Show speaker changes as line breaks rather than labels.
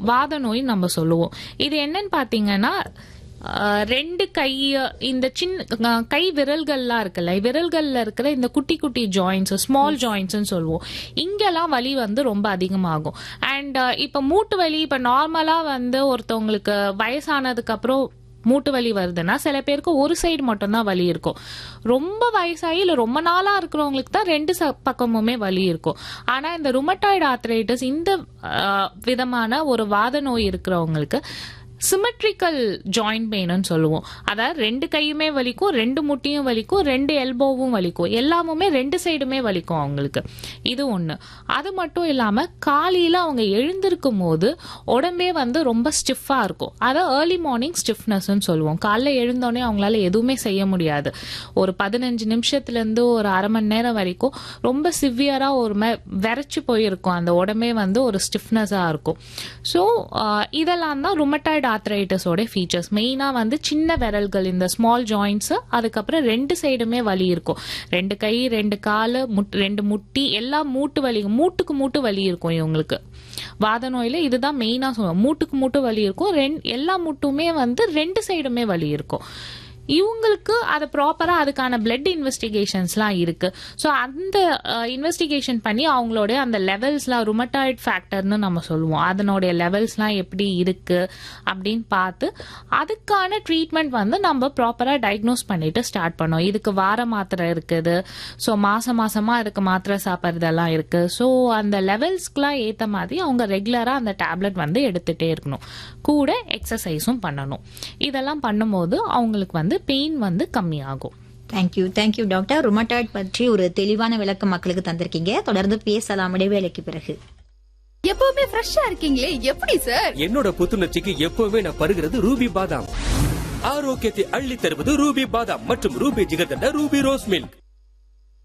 வாத நோய் நம்ம சொல்லுவோம் இது என்னன்னு பாத்தீங்கன்னா ஆஹ், ரெண்டு கை இந்த சின்ன ஆஹ், கை விரல்கள்லாம் இருக்குல்ல விரல்கள்ல இருக்கிற இந்த குட்டி குட்டி ஜாயின்ஸ் ஸ்மால் ஜாயின்ட்ஸ்னு சொல்லுவோம் இங்கெல்லாம் வலி வந்து ரொம்ப அதிகமாகும் அண்ட் இப்ப மூட்டு வலி இப்ப நார்மலா வந்து ஒருத்தவங்களுக்கு வயசானதுக்கு அப்புறம் மூட்டு வலி வருதுன்னா சில பேருக்கு ஒரு சைடு மட்டும்தான் வலி இருக்கும் ரொம்ப வயசாகி இல்லை ரொம்ப நாளா இருக்கிறவங்களுக்கு தான் ரெண்டு ச- பக்கமுமே வலி இருக்கும் ஆனா இந்த ருமட்டாய்டு ஆர்த்ரைட்டிஸ் இந்த ஆஹ், விதமான ஒரு வாத நோய் இருக்கிறவங்களுக்கு சிமெட்ரிக்கல் ஜாயிண்ட் பெயின்னு சொல்லுவோம் அதாவது ரெண்டு கையுமே வலிக்கும் ரெண்டு முட்டியும் வலிக்கும் ரெண்டு எல்போவும் வலிக்கும் எல்லாமுமே ரெண்டு சைடுமே வலிக்கும் அவங்களுக்கு இது ஒண்ணு அது மட்டும் இல்லாம காலையில அவங்க எழுந்திருக்கும் போது உடம்பே வந்து ரொம்ப ஸ்டிஃபா இருக்கும் அதை ஏர்லி மார்னிங் ஸ்டிஃப்னஸ்ன்னு சொல்லுவோம் காலைல எழுந்தோடனே அவங்களால எதுவுமே செய்ய முடியாது ஒரு பதினஞ்சு நிமிஷத்துல இருந்து ஒரு அரை மணி நேரம் வரைக்கும் ரொம்ப சிவியரா ஒரு மே- விரைச்சு போயிருக்கும் அந்த உடம்பே வந்து ஒரு ஸ்டிஃப்னஸா இருக்கும் ஸோ இதெல்லாம் தான் ருமட்டாய்டு ஆர்த்ரைட்டிஸோட ஃபீச்சர்ஸ் மெயினா வந்து சின்ன விரல்கள் இந்த ஸ்மால் ஜாயின்ஸ் அதுக்கப்புறம் ரெண்டு சைடுமே வலி இருக்கும் ரெண்டு கை ரெண்டு காலு முட் ரெண்டு முட்டி எல்லா மூட்டு வலி மூட்டுக்கு மூட்டு வலி இருக்கும் இவங்களுக்கு வாத நோயில இதுதான் மெயினா சொல்லுவோம் மூட்டுக்கு மூட்டு வலி இருக்கும் ரெண்- எல்லா மூட்டுமே வந்து ரெண்டு சைடுமே வலி இருக்கும் இவங்களுக்கு அது ப்ராப்பரா அதுக்கான பிளட் இன்வெஸ்டிகேஷன்ஸ்லாம் இருக்கு ஸோ அந்த இன்வெஸ்டிகேஷன் பண்ணி அவங்களோட அந்த லெவல்ஸ்லாம் ருமட்டாய்ட் ஃபேக்டர்னு நம்ம சொல்லுவோம் அதனுடைய லெவல்ஸ்லாம் எப்படி இருக்கு அப்படின்னு பார்த்து அதுக்கான ட்ரீட்மெண்ட் வந்து நம்ம ப்ராப்பரா டயக்னோஸ் பண்ணிட்டு ஸ்டார்ட் பண்ணோம் இதுக்கு வார மாத்திரை இருக்குது ஸோ மாசம் மாசமா அதுக்கு மாத்திரை சாப்பிட்றதெல்லாம் இருக்கு ஸோ அந்த லெவல்ஸ்க்குலாம் ஏற்ற மாதிரி அவங்க ரெகுலரா அந்த டேப்லெட் வந்து எடுத்துட்டே இருக்கணும் கூட எக்ஸசைஸும் பண்ணணும் இதெல்லாம் பண்ணும்போது அவங்களுக்கு வந்து பெயின் வந்து கம்மியாகும்
தேங்க்யூ தேங்க்யூ டாக்டர் ருமட்டாய்ட் பற்றி ஒரு தெளிவான விளக்கம் மக்களுக்கு தந்திருக்கீங்க தொடர்ந்து பேசலாம் இடைவேளைக்கு பிறகு
எப்பவுமே ஃப்ரெஷ்ஷா இருக்கீங்களே எப்படி சார்
என்னோட புத்துணர்ச்சிக்கு எப்பவுமே நான் பருகிறது ரூபி பாதாம் ஆரோக்கியத்தை அள்ளி தருவது ரூபி பாதாம் மற்றும் Ruby jigarthanda Ruby rose milk